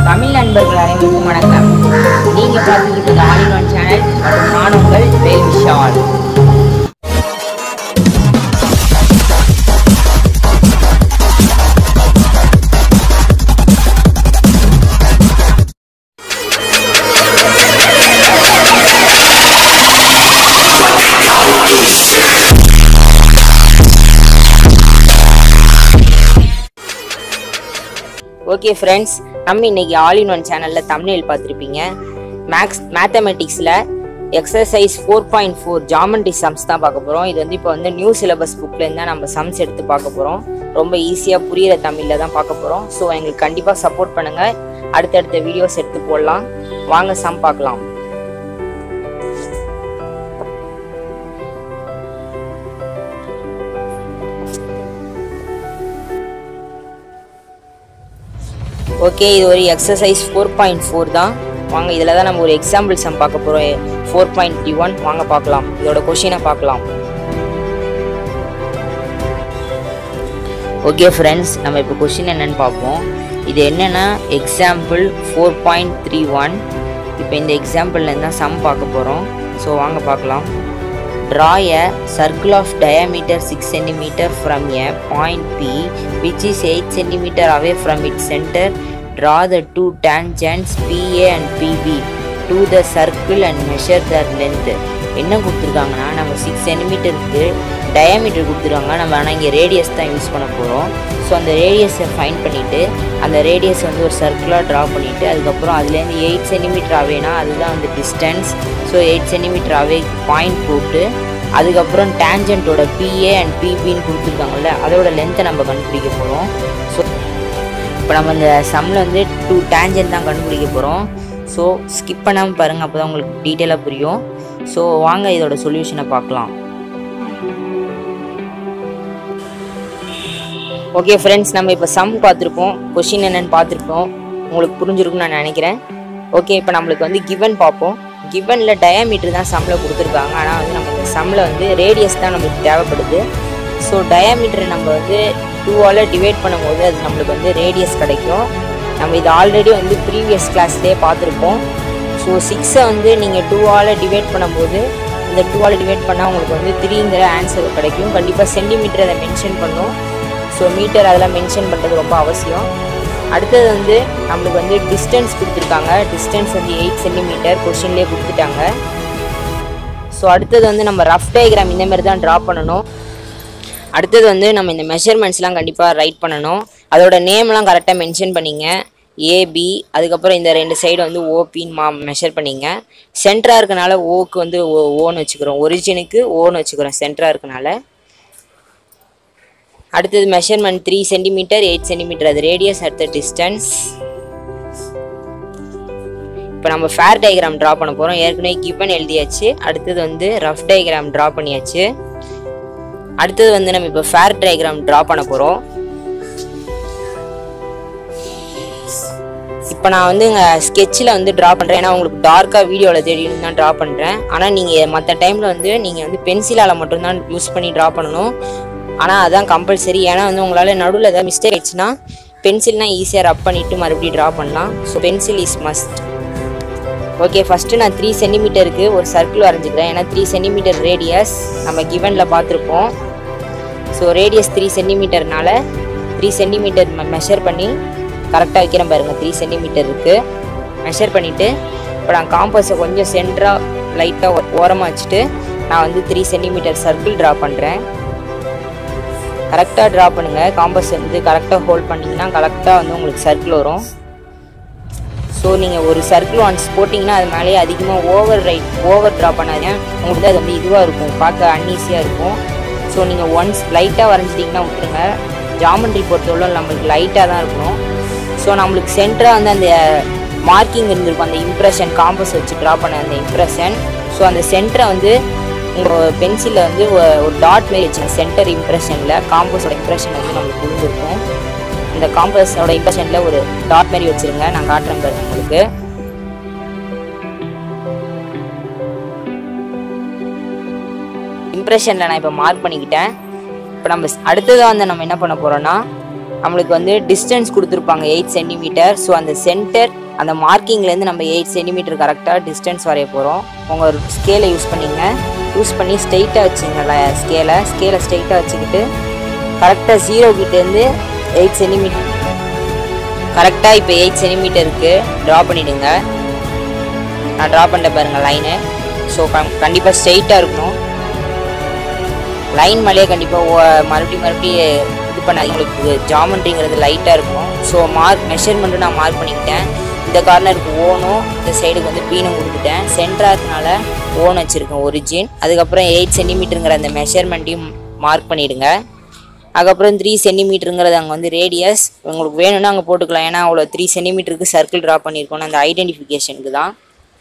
தமிழ் நண்பர்கள் அனைவருக்கும் வணக்கம் நீங்க பார்த்துக்கிட்டு இருக்க ஆல் இன் ஒன் சேனல் மற்றும் நான் உங்கள் வேல் விஷால் ஓகே ஃப்ரெண்ட்ஸ் நம்ம இன்னைக்கு ஆல் இன் ஒன் சேனலில் தமிழில் பார்த்துருப்பீங்க மேக்ஸ் மேத்தமெட்டிக்ஸில் exercise four point four geometry sums தான் பார்க்க போகிறோம் இது வந்து இப்போ வந்து நியூ சிலபஸ் புக்லேருந்து தான் நம்ம சம்ஸ் எடுத்து பார்க்க போகிறோம் ரொம்ப ஈஸியாக புரியிற தமிழில் தான் பார்க்க போகிறோம் ஸோ எங்களுக்கு கண்டிப்பாக சப்போர்ட் பண்ணுங்கள் அடுத்தடுத்த வீடியோஸ் எடுத்து போடலாம் வாங்க சம் பார்க்கலாம் ஓகே இது ஒரு எக்ஸசைஸ் ஃபோர் பாயிண்ட் ஃபோர் தான் வாங்க இதில் தான் நம்ம ஒரு எக்ஸாம்பிள் சம் பார்க்க போகிறோம் ஃபோர் பாயிண்ட் த்ரீ ஒன் வாங்க பார்க்கலாம் இதோட கொஷினை பார்க்கலாம் ஓகே ஃப்ரெண்ட்ஸ் நம்ம இப்போ கொஷின் என்னன்னு பார்ப்போம் இது என்னென்னா example four point three one இப்போ இந்த எக்ஸாம்பிள்லேருந்து தான் சம் பார்க்க போகிறோம் ஸோ வாங்க பார்க்கலாம் draw a circle of diameter 6 cm from a point P which is 8 cm away from its center. Draw the two tangents PA and PB to the circle and measure their length. என்ன கொடுத்துருக்காங்கன்னா நம்ம six சென்டிமீட்டருக்கு diameter கொடுத்துருக்காங்க நம்ம ஆனால் இங்கே radius தான் use பண்ண போகிறோம் ஸோ அந்த ரேடியஸை ஃபைன் பண்ணிவிட்டு அந்த ரேடியஸ் வந்து ஒரு சர்க்கிளாக ட்ரா பண்ணிவிட்டு அதுக்கப்புறம் அதுலேருந்து எயிட் சென்டிமீட்டர் அவேனா அதுதான் வந்து distance so eight centimetre away point போட்டு அதுக்கப்புறம் டேஞ்சன்ட்டோட பிஏ அண்ட் பிபின்னு கொடுத்துருக்காங்கல்ல அதோட லென்த்தை நம்ம கண்டுபிடிக்க போகிறோம் ஸோ இப்போ நம்ம இந்த சம்மில் வந்து டூ டேஞ்சன் தான் கண்டுபிடிக்க போகிறோம் ஸோ ஸ்கிப் பண்ணாமல் பாருங்கள் அப்போ தான் உங்களுக்கு டீட்டெயிலாக புரியும் ஸோ வாங்க இதோட சொல்யூஷனை பார்க்கலாம் ஓகே ஃப்ரெண்ட்ஸ் நம்ம இப்போ சம் பார்த்துருப்போம் கொஷின் என்னன்னு பார்த்துருப்போம் உங்களுக்கு புரிஞ்சிருக்கும்னு நான் நினைக்கிறேன் ஓகே இப்போ நம்மளுக்கு வந்து கிவன் பார்ப்போம் கிவனில் டயாமீட்டர் தான் சம்மில் கொடுத்துருக்காங்க ஆனால் வந்து நம்ம இந்த சம்மில் வந்து ரேடியஸ் தான் நம்மளுக்கு தேவைப்படுது ஸோ டயாமீட்டரை நம்ம வந்து டூவால் டிவைட் பண்ணும்போது அது நம்மளுக்கு வந்து ரேடியஸ் கிடைக்கும் நம்ம இது ஆல்ரெடி வந்து ப்ரீவியஸ் கிளாஸ்லேயே பார்த்துருப்போம் ஸோ சிக்ஸை வந்து நீங்கள் டூவால் டிவைட் பண்ணும்போது இந்த டூவால் டிவைட் பண்ணால் உங்களுக்கு வந்து த்ரீங்கிற ஆன்சர் கிடைக்கும் கண்டிப்பாக சென்டிமீட்டர் அதை மென்ஷன் பண்ணும் ஸோ மீட்டர் அதெல்லாம் மென்ஷன் பண்ணுறது ரொம்ப அவசியம் அடுத்தது வந்து நம்மளுக்கு வந்து டிஸ்டன்ஸ் கொடுத்துருக்காங்க டிஸ்டன்ஸ் வந்து எயிட் சென்டிமீட்டர் கொஷின்லேயே கொடுத்துட்டாங்க ஸோ அடுத்தது வந்து நம்ம ரஃப் டயக்ராம் இந்த மாதிரி தான் ட்ரா பண்ணணும் அடுத்தது வந்து நம்ம இந்த மெஷர்மெண்ட்ஸ்லாம் கண்டிப்பாக ரைட் பண்ணணும் அதோட நேம்லாம் கரெக்டாக மென்ஷன் பண்ணிங்க ஏபி அதுக்கப்புறம் இந்த ரெண்டு சைடு வந்து ஓபின்னு மா மெஷர் பண்ணிங்க சென்டராக இருக்கனால ஓக்கு வந்து ஓ ஓன்னு வச்சுக்கிறோம் ஒரிஜினுக்கு ஓன்னு வச்சுக்கிறோம் சென்டராக இருக்கனால அடுத்தது measurement three centimetre eight centimetre அது ரேடியஸ் அடுத்த டிஸ்டன்ஸ் இப்போ நம்ம ஃபேர் டயக்ராம் ட்ரா பண்ண போகிறோம் ஏற்கனவே கிவன் எழுதியாச்சு அடுத்தது வந்து ரஃப் டயக்ராம் ட்ரா பண்ணியாச்சு அடுத்தது வந்து நம்ம இப்போ ஃபேர் டயக்ராம் ட்ரா பண்ண போகிறோம் இப்போ நான் வந்து இங்கே ஸ்கெட்சில் வந்து ட்ரா பண்ணுறேன் ஏன்னா உங்களுக்கு டார்க்காக வீடியோவில் தெரியணும் தான் ட்ரா பண்ணுறேன் ஆனால் நீங்கள் மற்ற டைமில் வந்து நீங்கள் வந்து பென்சிலால் மட்டும்தான் யூஸ் பண்ணி ட்ரா பண்ணணும் ஆனால் அதான் கம்பல்சரி ஏன்னா வந்து உங்களால் நடுவில் ஏதாவது மிஸ்டேக் ஆயிடுச்சுன்னா பென்சில்னா ஈஸியாக ரப் பண்ணிவிட்டு மறுபடியும் ட்ரா பண்ணலாம் so pencil is must okay first நான் த்ரீ சென்டிமீட்டருக்கு ஒரு சர்க்கிள் வரைஞ்சிக்கிறேன் ஏன்னா த்ரீ சென்டிமீட்டர் ரேடியஸ் நம்ம கிவனில் பார்த்துருப்போம் ஸோ ரேடியஸ் த்ரீ சென்டிமீட்டர்னால த்ரீ சென்டிமீட்டர் மெஷர் பண்ணி கரெக்டாக வைக்கிறேன் பாருங்கள் த்ரீ சென்டிமீட்டர் இருக்குது மெஷர் பண்ணிவிட்டு இப்போ நான் காம்பஸை கொஞ்சம் சென்டராக லைட்டாக ஓரமாக வச்சுட்டு நான் வந்து த்ரீ சென்டிமீட்டர் சர்க்கிள் ட்ரா பண்ணுறேன் கரெக்டாக ட்ரா பண்ணுங்கள் காம்பஸ் வந்து கரெக்டாக ஹோல்ட் பண்ணிங்கன்னா கரெக்டாக வந்து உங்களுக்கு சர்க்கிள் வரும் ஸோ நீங்கள் ஒரு சர்க்கிள் ஒன்ஸ் போட்டிங்கன்னா அது மேலேயே அதிகமாக ஓவர் ரைட் ஓவர் ட்ரா பண்ணாதீங்க உங்களுக்கு அது வந்து இதுவாக இருக்கும் பார்க்க அன்ஈஸியாக இருக்கும் ஸோ நீங்கள் ஒன்ஸ் லைட்டாக வரைஞ்சிட்டிங்கன்னா விட்டுருங்க ஜாமெண்ட்ரி பொறுத்தவரை நம்மளுக்கு லைட்டாக தான் இருக்கணும் ஸோ நம்மளுக்கு சென்டராக வந்து அந்த மார்க்கிங் இருந்திருக்கும் அந்த இம்ப்ரெஷன் காம்பஸ் வச்சு ட்ரா பண்ண அந்த இம்ப்ரெஷன் ஸோ அந்த சென்டரை வந்து உங்கள் பென்சிலில் வந்து ஒ- ஒரு டாட் மாரி வச்சுங்க சென்டர் இம்ப்ரெஷனில் காம்பஸோட இம்ப்ரெஷன் வந்து நம்மளுக்கு விழுந்திருக்கும் இந்த காம்பஸோட இம்ப்ரெஷனில் ஒரு டாட் மாதிரி வச்சுருங்க நான் காட்டுறேன் பாருங்க உங்களுக்கு இம்ப்ரெஷனில் நான் இப்போ மார்க் பண்ணிக்கிட்டேன் இப்போ நம்ம அடுத்ததாக வந்து நம்ம என்ன பண்ண போகிறோன்னா நம்மளுக்கு வந்து டிஸ்டன்ஸ் கொடுத்துருப்பாங்க எயிட் சென்டிமீட்டர் ஸோ அந்த சென்டர் அந்த மார்க்கிங்லேருந்து நம்ம எயிட் சென்டிமீட்டர் கரெக்டாக டிஸ்டன்ஸ் வரைய போகிறோம் உங்கள் ஸ்கேலை யூஸ் பண்ணிங்க யூஸ் பண்ணி ஸ்ட்ரெயிட்டாக வச்சுங்கள ஸ்கேலை ஸ்கேலை ஸ்ட்ரெயிட்டாக வச்சுக்கிட்டு கரெக்டாக ஜீரோ கிட்டேருந்து எயிட் சென்டிமீட்டர் கரெக்டாக இப்போ எயிட் சென்டிமீட்டருக்கு ட்ரா பண்ணிவிடுங்க நான் ட்ரா பண்ணிட்டேன் பாருங்கள் லைனு ஸோ கண்டிப்பாக ஸ்ட்ரெயிட்டாக இருக்கணும் லைன் மேலேயே கண்டிப்பாக மறுபடியும் மறுபடியும் இது பண்ண உங்களுக்கு ஜாமெண்ட்ரிங்கிறது லைட்டாக இருக்கும் ஸோ மார்க் மெஷர்மெண்ட்டும் நான் மார்க் பண்ணிக்கிட்டேன் இந்த கார்னருக்கு ஓனும் இந்த சைடுக்கு வந்து பீனும் கொடுத்துட்டேன் சென்டராகனால ஓன் வச்சுருக்கேன் ஒரிஜின் அதுக்கப்புறம் எயிட் சென்டிமீட்டருங்கிற அந்த மெஷர்மெண்ட்டையும் மார்க் பண்ணிவிடுங்க அதுக்கப்புறம் த்ரீ சென்டிமீட்டருங்கிறது அங்கே வந்து ரேடியஸ் உங்களுக்கு வேணும்னா அங்கே போட்டுக்கலாம் ஏன்னா அவ்வளோ த்ரீ சென்டிமீட்டருக்கு சர்க்கிள் ட்ரா பண்ணியிருக்கோம் அந்த ஐடென்டிஃபிகேஷனுக்கு தான்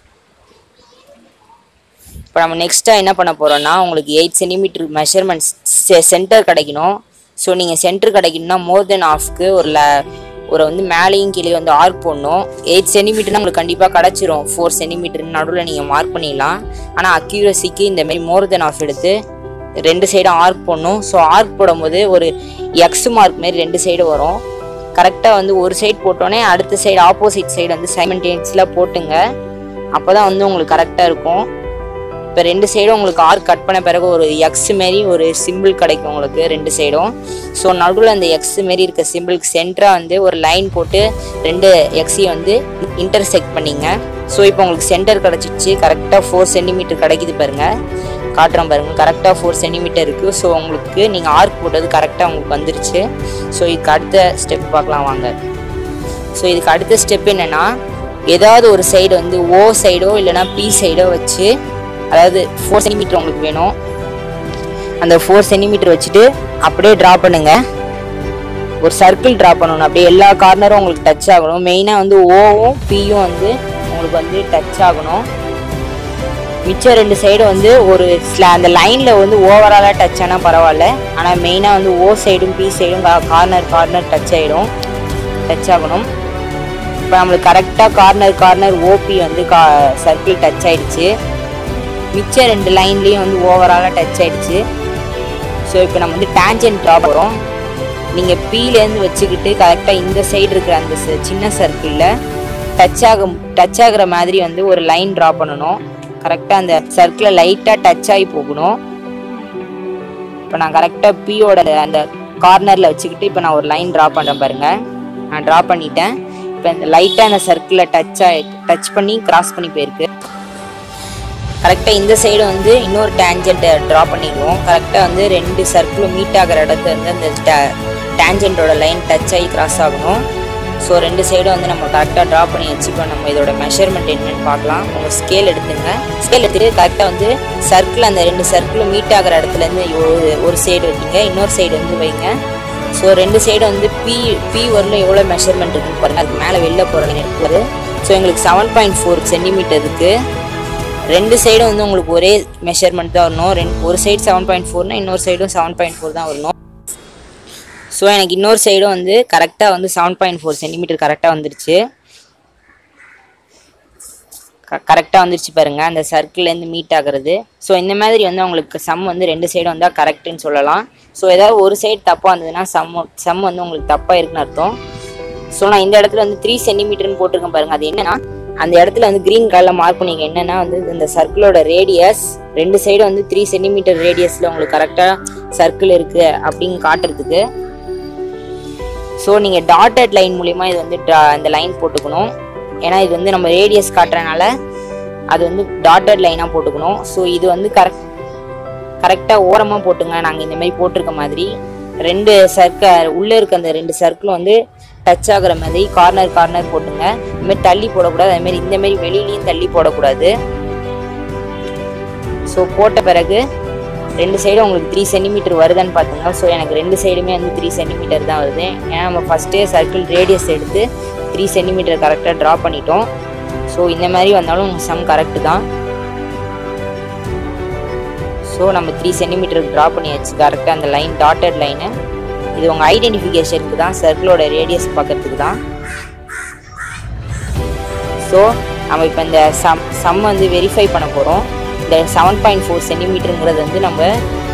இப்போ நம்ம நெக்ஸ்ட்டாக என்ன பண்ண போகிறோம்னா உங்களுக்கு எயிட் சென்டிமீட்டர் மெஷர்மெண்ட்ஸ் சென்டர் கிடைக்கணும் ஸோ நீங்கள் சென்டர் கிடைக்கணும்னா மோர் தென் ஆஃப்க்கு ஒரு ல ஒரு வந்து மேலேயும் கீழே வந்து ஆர்க் போடணும் எயிட் சென்டிமீட்டர்னா உங்களுக்கு கண்டிப்பாக கிடச்சிரும் ஃபோர் சென்டிமீட்டர் நடுவில் நீங்கள் மார்க் பண்ணிடலாம் ஆனால் அக்யூரஸிக்கு இந்த மாதிரி மோர் தென் ஆஃப் எடுத்து ரெண்டு சைடும் ஆர்க் போடணும் ஸோ ஆர்க் போடும்போது ஒரு எக்ஸ் மார்க் மாதிரி ரெண்டு சைடு வரும் கரெக்டாக வந்து ஒரு சைடு போட்டோன்னே அடுத்த சைடு ஆப்போசிட் சைடு வந்து சைமன்டேனியஸில் போட்டுங்க அப்போ தான் வந்து உங்களுக்கு கரெக்டாக இருக்கும் இப்போ ரெண்டு சைடும் உங்களுக்கு ஆர்க் கட் பண்ண பிறகு ஒரு எக்ஸ் மாரி ஒரு சிம்பிள் கிடைக்கும் உங்களுக்கு ரெண்டு சைடும் ஸோ நடுவில் அந்த எக்ஸ் மாரி இருக்க சிம்பிளுக்கு சென்டராக வந்து ஒரு லைன் போட்டு ரெண்டு எக்ஸையும் வந்து இன்டர்செக்ட் பண்ணிங்க ஸோ இப்போ உங்களுக்கு சென்டர் கிடச்சிச்சு கரெக்டாக ஃபோர் சென்டிமீட்டர் கிடைக்குது பாருங்க காட்டுறோம் பாருங்க கரெக்டாக ஃபோர் சென்டிமீட்டர் இருக்குது ஸோ உங்களுக்கு நீங்கள் ஆர்க் போட்டது கரெக்டாக உங்களுக்கு வந்துருச்சு ஸோ இதுக்கு அடுத்த ஸ்டெப் பார்க்கலாம் வாங்க ஸோ இதுக்கு அடுத்த ஸ்டெப் என்னென்னா ஏதாவது ஒரு சைடு வந்து ஓ சைடோ இல்லைனா பி சைடோ வச்சு அதாவது ஃபோர் சென்டிமீட்டர் உங்களுக்கு வேணும் அந்த ஃபோர் சென்டிமீட்டர் வச்சுட்டு அப்படியே ட்ரா பண்ணுங்க ஒரு சர்க்கிள் ட்ரா பண்ணணும் அப்படியே எல்லா கார்னரும் உங்களுக்கு டச் ஆகணும் மெயினாக வந்து ஓவும் பியும் வந்து உங்களுக்கு வந்து டச் ஆகணும் மிச்சம் ரெண்டு சைடு வந்து ஒரு ஸ்ல அந்த லைனில் வந்து ஓவராலாக டச் ஆனால் பரவாயில்ல ஆனால் மெயினாக வந்து ஓ சைடும் பி சைடும் கார்னர் கார்னர் டச் ஆகிடும் டச் ஆகணும் இப்போ நம்மளுக்கு கரெக்டாக கார்னர் கார்னர் ஓபி வந்து கா சர்க்கிள் டச் ஆயிடுச்சு மிச்ச ரெண்டு லைன்லேயும் வந்து ஓவராலாக டச் ஆயிடுச்சு ஸோ இப்போ நம்ம வந்து டேஞ்சன்ட் ட்ரா போகிறோம் நீங்கள் பீலேருந்து வச்சுக்கிட்டு கரெக்டாக இந்த சைடு இருக்கிற அந்த ச- சின்ன சர்க்கிளில் டச் ஆகும் டச் ஆகுற மாதிரி வந்து ஒரு லைன் ட்ரா பண்ணணும் கரெக்டாக அந்த சர்க்கிளில் லைட்டாக டச் ஆகி போகணும் இப்போ நான் கரெக்டாக பியோட அந்த கார்னரில் வச்சுக்கிட்டு இப்போ நான் ஒரு லைன் ட்ரா பண்ணுறேன் பாருங்க நான் ட்ரா பண்ணிட்டேன் இப்போ இந்த லைட்டாக அந்த சர்க்கிளில் டச் ஆகி டச் பண்ணி கிராஸ் பண்ணி போயிருக்கு கரெக்டாக இந்த சைடு வந்து இன்னொரு டேஞ்சண்ட்டை ட்ரா பண்ணிடுவோம் கரெக்டாக வந்து ரெண்டு சர்க்கிளும் மீட் ஆகிற இடத்துல இருந்து அந்த டேஞ்சண்ட்டோட லைன் டச் ஆகி கிராஸ் ஆகணும் ஸோ ரெண்டு சைடும் வந்து நம்ம கரெக்டாக ட்ரா பண்ணி வச்சுப்போம் நம்ம இதோட மெஷர்மெண்ட் என்னன்னு பார்க்கலாம் உங்கள் ஸ்கேல் எடுத்துங்க ஸ்கேல் எடுத்துட்டு கரெக்டாக வந்து சர்க்கிள் அந்த ரெண்டு சர்க்கிளும் மீட் ஆகிற இடத்துலேருந்து ஒரு ஒரு சைடு வைக்கிங்க இன்னொரு சைடு வந்து வைங்க ஸோ ரெண்டு சைடு வந்து பி பி வரலும் எவ்வளோ மெஷர்மெண்ட் இருக்குன்னு பாருங்கள் அதுக்கு மேலே வெளில போகிற இருக்குது ஸோ எங்களுக்கு செவன் பாயிண்ட் ஃபோர் சென்டிமீட்டர் இருக்குது ரெண்டு சைடும் வந்து உங்களுக்கு ஒரே மெஷர்மெண்ட் தான் வரணும் ரெண்டு ஒரு சைடு செவன் பாயிண்ட் ஃபோர்னா இன்னொரு சைடும் செவன் பாயிண்ட் ஃபோர் தான் வரணும் ஸோ எனக்கு இன்னொரு சைடும் வந்து கரெக்டாக வந்து செவன் பாயிண்ட் ஃபோர் சென்டிமீட்டர் கரெக்டாக வந்துருச்சு கரெக்டாக வந்துருச்சு பாருங்க அந்த சர்க்கிள்லேருந்து மீட் ஆகுறது ஸோ இந்த மாதிரி வந்து உங்களுக்கு சம் வந்து ரெண்டு சைடும் வந்தால் கரெக்டுன்னு சொல்லலாம் ஸோ ஏதாவது ஒரு சைடு தப்பாக இருந்ததுன்னா சம் சம் வந்து உங்களுக்கு தப்பாக இருக்குன்னு அர்த்தம் ஸோ நான் இந்த இடத்துல வந்து த்ரீ சென்டிமீட்டர்னு போட்டிருக்கேன் பாருங்க அது என்னன்னா அந்த இடத்துல வந்து கிரீன் கலர்ல மார்க் பண்ணிக்க என்னன்னா வந்து இந்த சர்க்கிளோட ரேடியஸ் ரெண்டு சைடும் வந்து த்ரீ சென்டிமீட்டர் ரேடியஸ்ல உங்களுக்கு கரெக்டாக சர்க்கிள் இருக்கு அப்படின்னு காட்டுறதுக்கு ஸோ நீங்கள் டாட்டட் லைன் மூலிமா இது வந்து dra- இந்த லைன் போட்டுக்கணும் ஏன்னா இது வந்து நம்ம ரேடியஸ் காட்டுறனால அது வந்து டாட்டட் லைனாக போட்டுக்கணும் ஸோ இது வந்து கரெக்ட் கரெக்டாக ஓரமாக போட்டுங்க நாங்கள் இந்த மாதிரி போட்டிருக்க மாதிரி ரெண்டு சர்க்கிள் உள்ளே இருக்க அந்த ரெண்டு சர்க்கிளும் வந்து டச் ஆகுற மாதிரி கார்னர் கார்னர் போட்டுங்க இந்த மாதிரி தள்ளி போடக்கூடாது அது மாதிரி இந்த மாதிரி வெளியிலையும் தள்ளி போடக்கூடாது ஸோ போட்ட பிறகு ரெண்டு சைடும் உங்களுக்கு த்ரீ சென்டிமீட்டர் வருதான்னு பார்த்துங்க ஸோ எனக்கு ரெண்டு சைடுமே வந்து த்ரீ சென்டிமீட்டர் தான் வருது ஏன்னா நம்ம ஃபஸ்ட்டே சர்க்கிள் ரேடியஸ் எடுத்து த்ரீ சென்டிமீட்டர் கரெக்டாக ட்ரா பண்ணிட்டோம் ஸோ இந்த மாதிரி வந்தாலும் சம் கரெக்டு தான் ஸோ நம்ம த்ரீ சென்டிமீட்டருக்கு ட்ரா பண்ணியாச்சு கரெக்டாக அந்த லைன் டாட்டட் லைனு இது உங்கள் ஐடென்டிஃபிகேஷனுக்கு தான் சர்க்கிளோட ரேடியஸ் பார்க்கறதுக்கு தான் ஸோ நம்ம இப்போ இந்த சம் சம் வந்து வெரிஃபை பண்ண போகிறோம் இந்த செவன் பாயிண்ட் ஃபோர் சென்டிமீட்டருங்கிறது வந்து நம்ம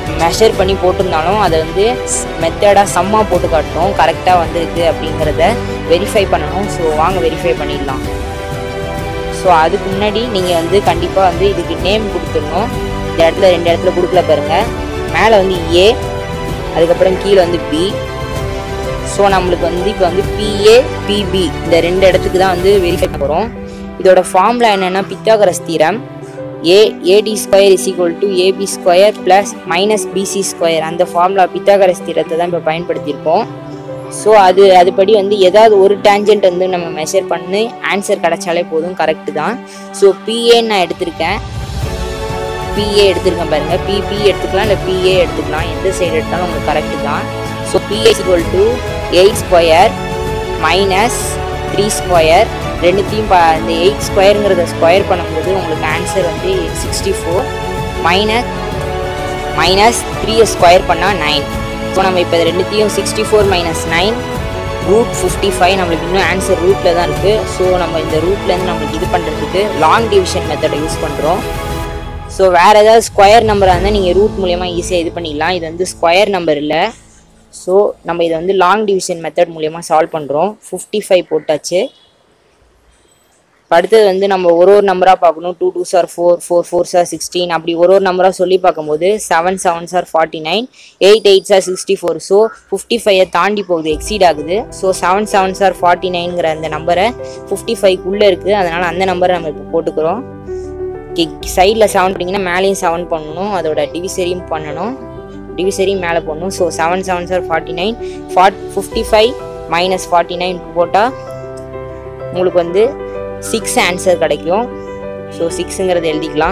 மெஷர் பண்ணி போட்டிருந்தாலும் அதை வந்து மெத்தடாக சம்மாக போட்டு காட்டணும் கரெக்டாக வந்திருக்கு அப்படிங்கிறத வெரிஃபை பண்ணணும் ஸோ வாங்க வெரிஃபை பண்ணிடலாம் ஸோ அதுக்கு முன்னாடி நீங்கள் வந்து கண்டிப்பாக வந்து இதுக்கு நேம் கொடுத்துடணும் இந்த இடத்துல ரெண்டு இடத்துல கொடுக்கல பாருங்கள் மேலே வந்து ஏ அதுக்கப்புறம் கீழே வந்து பி ஸோ நம்மளுக்கு வந்து இப்போ வந்து பிஏ பிபி இந்த ரெண்டு இடத்துக்கு தான் வந்து வெரிஃபை போகிறோம் இதோட ஃபார்முலா என்னென்னா Pythagoras theorem A AD square is equal to AB square plus minus BC square அந்த ஃபார்முலா பித்தாகரஸ் தீரத்தை தான் இப்போ பயன்படுத்தியிருக்கோம் ஸோ அது அதுபடி வந்து ஏதாவது ஒரு டேஞ்சன்ட் வந்து நம்ம மெஷர் பண்ணி ஆன்சர் கிடைச்சாலே போதும் கரெக்டு தான் ஸோ பிஏன்னு நான் எடுத்திருக்கேன் பிஏ எடுத்திருக்கேன் பாருங்க பிபி எடுத்துக்கலாம் இல்லை பிஏ எடுத்துக்கலாம் எந்த சைடு எடுத்தாலும் உங்களுக்கு கரெக்டு தான் so BA equal to eight square minus three square ரெண்டுத்தையும் பா இந்த எயிட் ஸ்கொயருங்கிறத ஸ்கொயர் பண்ணும்போது உங்களுக்கு ஆன்சர் வந்து சிக்ஸ்டி ஃபோர் மைனஸ் மைனஸ் த்ரீயை ஸ்கொயர் பண்ணால் நைன் ஸோ நம்ம இப்போ ரெண்டுத்தையும் sixty four minus nine root fifty five நம்மளுக்கு இன்னும் ஆன்சர் ரூட்டில் தான் இருக்குது ஸோ நம்ம இந்த ரூட்லேருந்து நம்மளுக்கு இது பண்ணுறதுக்கு லாங் டிவிஷன் மெத்தடை யூஸ் பண்ணுறோம் ஸோ வேறு ஏதாவது ஸ்கொயர் நம்பராக இருந்தால் நீங்கள் ரூட் மூலயமா ஈஸியாக இது பண்ணிடலாம் இது வந்து ஸ்கொயர் நம்பர் இல்லை ஸோ நம்ம இதை வந்து லாங் டிவிஷன் மெத்தட் மூலயமா சால்வ் பண்ணுறோம் ஃபிஃப்டி ஃபைவ் போட்டாச்சு இப்ப அடுத்தது வந்து நம்ம ஒரு ஒரு நம்பராக பார்க்கணும் two two star four four four star sixteen அப்படி ஒரு ஒரு நம்பராக சொல்லி பார்க்கும்போது seven seven star forty nine eight eight star sixty four so fifty ஃபைவை தாண்டி போகுது எக்ஸீட் ஆகுது so seven seven star forty நைன்கிற அந்த நம்பரை ஃபிஃப்டி ஃபைவ்க்குள்ளே இருக்குது அதனால் அந்த நம்பரை நம்ம இப்போ போட்டுக்கிறோம் சைடில் செவன் பண்ணிங்கன்னா மேலேயும் செவன் பண்ணணும் அதோட டிவிசரியும் பண்ணணும் டிவிசரியும் மேலே போடணும் so seven seven star forty nine ஃபார்ட் fifty five minus forty nine போட்டால் உங்களுக்கு வந்து சிக்ஸ் ஆன்சர் கிடைக்கும் ஸோ சிக்ஸுங்கிறத எழுதிக்கலாம்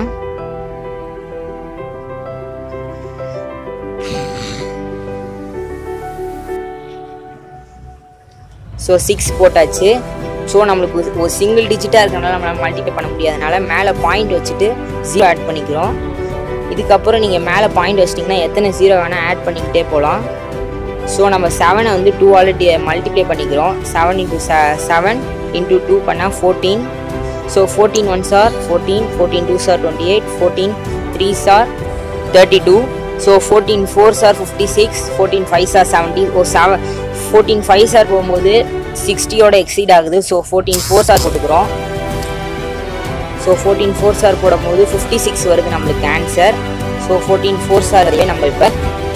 ஸோ சிக்ஸ் போட்டாச்சு ஸோ நம்மளுக்கு ஒரு- ஒரு சிங்கிள் டிஜிட்டாக இருக்கனால நம்மளால் மல்டிப்ளை பண்ண முடியாதனால மேலே பாயிண்ட் வச்சுட்டு ஜீரோ ஆட் பண்ணிக்கிறோம் இதுக்கப்புறம் நீங்கள் மேலே பாயிண்ட் வச்சிட்டிங்கன்னா எத்தனை ஜீரோ வேணால் ஆட் பண்ணிக்கிட்டே போகலாம் ஸோ நம்ம செவனை வந்து டூ ஆல்ரெடி மல்டிப்ளை பண்ணிக்கிறோம் seven into seven into two பண்ணால் fourteen so fourteen one star fourteen fourteen two star twenty eight fourteen three star thirty two so fourteen four star fifty six fourteen five star seventy oh seven fourteen five star போகும்போது சிக்ஸ்டியோட exceed ஆகுது so fourteen four star போட்டுக்கிறோம் so fourteen four star போடும்போது fifty six வருது நம்மளுக்கு answer so fourteen four ஸ்டார்வே நம்ம இப்போ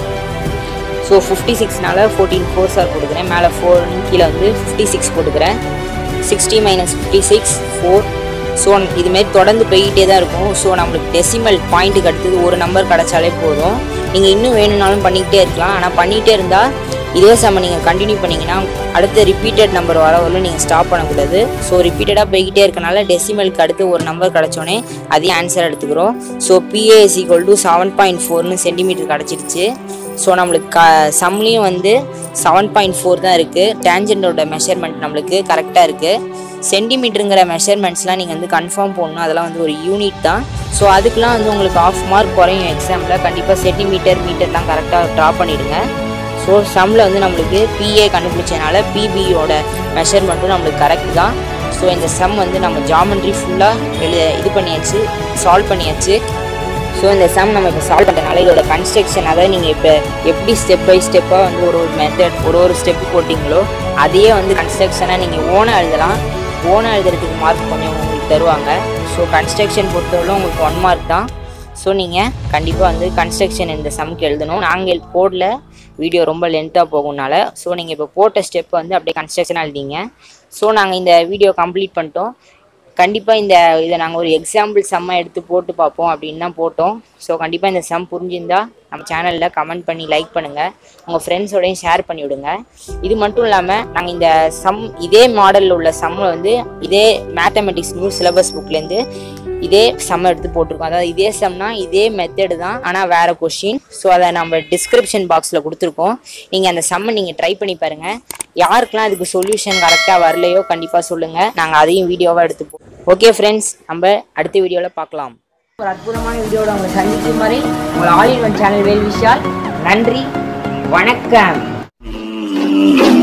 ஸோ ஃபிஃப்டி சிக்ஸ்னால ஃபோர்டீன் ஃபோர் ஸ்டார் போட்டுக்கிறேன் மேலே ஃபோர் கீழே வந்து ஃபிஃப்டி சிக்ஸ் போட்டுக்கிறேன் sixty minus fifty six four so இதுமாரி தொடர்ந்து போய்கிட்டே தான் இருக்கும் ஸோ நம்மளுக்கு டெசிமல் பாயிண்ட்டுக்கு அடுத்தது ஒரு நம்பர் கிடச்சாலே போதும் நீங்கள் இன்னும் வேணும்னாலும் பண்ணிக்கிட்டே இருக்கலாம் ஆனால் பண்ணிகிட்டே இருந்தால் இதே சம நீங்கள் கண்டினியூ பண்ணிங்கன்னா அடுத்த ரிப்பீட்டட் நம்பர் வர வரலும் நீங்கள் ஸ்டாப் பண்ணக்கூடாது ஸோ ரிப்பீட்டடாக போய்கிட்டே இருக்கனால டெசிமலுக்கு அடுத்து ஒரு நம்பர் கிடச்சோன்னே அதே ஆன்சர் எடுத்துக்கிறோம் so BA is equal to seven point ஃபோர்னு சென்டிமீட்டர் கிடச்சிருச்சு ஸோ நம்மளுக்கு க சம்லேயும் வந்து செவன் பாயிண்ட் ஃபோர் தான் இருக்குது டேஞ்சண்டோட மெஷர்மெண்ட் நம்மளுக்கு கரெக்டாக இருக்குது சென்டிமீட்டருங்கிற மெஷர்மெண்ட்ஸ்லாம் நீங்கள் வந்து கன்ஃபார்ம் போடணும் அதெல்லாம் வந்து ஒரு யூனிட் தான் ஸோ அதுக்கெலாம் வந்து உங்களுக்கு ஆஃப் மார்க் குறையும் எக்ஸாமில் கண்டிப்பாக சென்டிமீட்டர் மீட்டர்லாம் கரெக்டாக ட்ரா பண்ணிவிடுங்க ஸோ சம்மில் வந்து நம்மளுக்கு பிஏ கண்டுபிடிச்சனால பிபியோட மெஷர்மெண்ட்டும் நம்மளுக்கு கரெக்ட் தான் ஸோ இந்த சம் வந்து நம்ம ஜாமெண்ட்ரி ஃபுல்லாக எழுத இது பண்ணியாச்சு சால்வ் பண்ணியாச்சு ஸோ இந்த சம் நம்ம இப்போ சால்வ் பண்ணுறதுனால இதோட கன்ஸ்ட்ரக்ஷன் அதாவது நீங்கள் இப்போ எப்படி ஸ்டெப் பை ஸ்டெப்பாக வந்து ஒரு ஒரு மெத்தட் ஒரு ஒரு ஸ்டெப் போட்டிங்களோ அதையே வந்து கன்ஸ்ட்ரக்ஷனாக நீங்கள் ஓனாக எழுதலாம் ஓனாக எழுதுறதுக்கு மார்க் கொஞ்சம் உங்களுக்கு தருவாங்க ஸோ கன்ஸ்ட்ரக்ஷன் பொறுத்தவரை உங்களுக்கு ஒன் மார்க் தான் ஸோ நீங்கள் கண்டிப்பாக வந்து கன்ஸ்ட்ரக்ஷன் இந்த சம்க்கு எழுதணும் நாங்கள் போடல வீடியோ ரொம்ப லென்த்தாக போகும்னால ஸோ நீங்கள் இப்போ போட்ட ஸ்டெப் வந்து அப்படியே கன்ஸ்ட்ரக்ஷனாக எழுதிங்க ஸோ நாங்கள் இந்த வீடியோ கம்ப்ளீட் பண்ணிட்டோம் கண்டிப்பாக இந்த இதை நாங்கள் ஒரு எக்ஸாம்பிள் செம்மாக எடுத்து போட்டு பார்ப்போம் அப்படின்னு தான் போட்டோம் ஸோ கண்டிப்பாக இந்த சம் புரிஞ்சிருந்தா நம்ம சேனலில் கமெண்ட் பண்ணி லைக் பண்ணுங்கள் உங்கள் ஃப்ரெண்ட்ஸோடையும் ஷேர் பண்ணி விடுங்க இது மட்டும் இல்லாமல் நாங்கள் இந்த சம் இதே மாடலில் உள்ள சம்மை வந்து இதே மேத்தமெட்டிக்ஸ் நியூ சிலபஸ் புக்லேருந்து இதே சம் எடுத்து போட்டிருக்கோம் அதாவது இதே சம்னா இதே மெத்தடு தான் ஆனால் வேறு கொஷின் ஸோ அதை நம்ம டிஸ்கிரிப்ஷன் பாக்ஸில் கொடுத்துருக்கோம் நீங்கள் அந்த சம்மை நீங்கள் ட்ரை பண்ணி பாருங்கள் யாருக்கெல்லாம் அதுக்கு சொல்யூஷன் கரெக்டாக வரலையோ கண்டிப்பாக சொல்லுங்கள் நாங்கள் அதையும் வீடியோவாக எடுத்துப்போம் ஓகே ஃப்ரெண்ட்ஸ் நம்ம அடுத்த வீடியோவில் பார்க்கலாம் ஒரு அற்புதமான வீடியோட உங்களை சந்திக்கும் வரை உங்கள் all in one channel Vel Vishal நன்றி வணக்கம்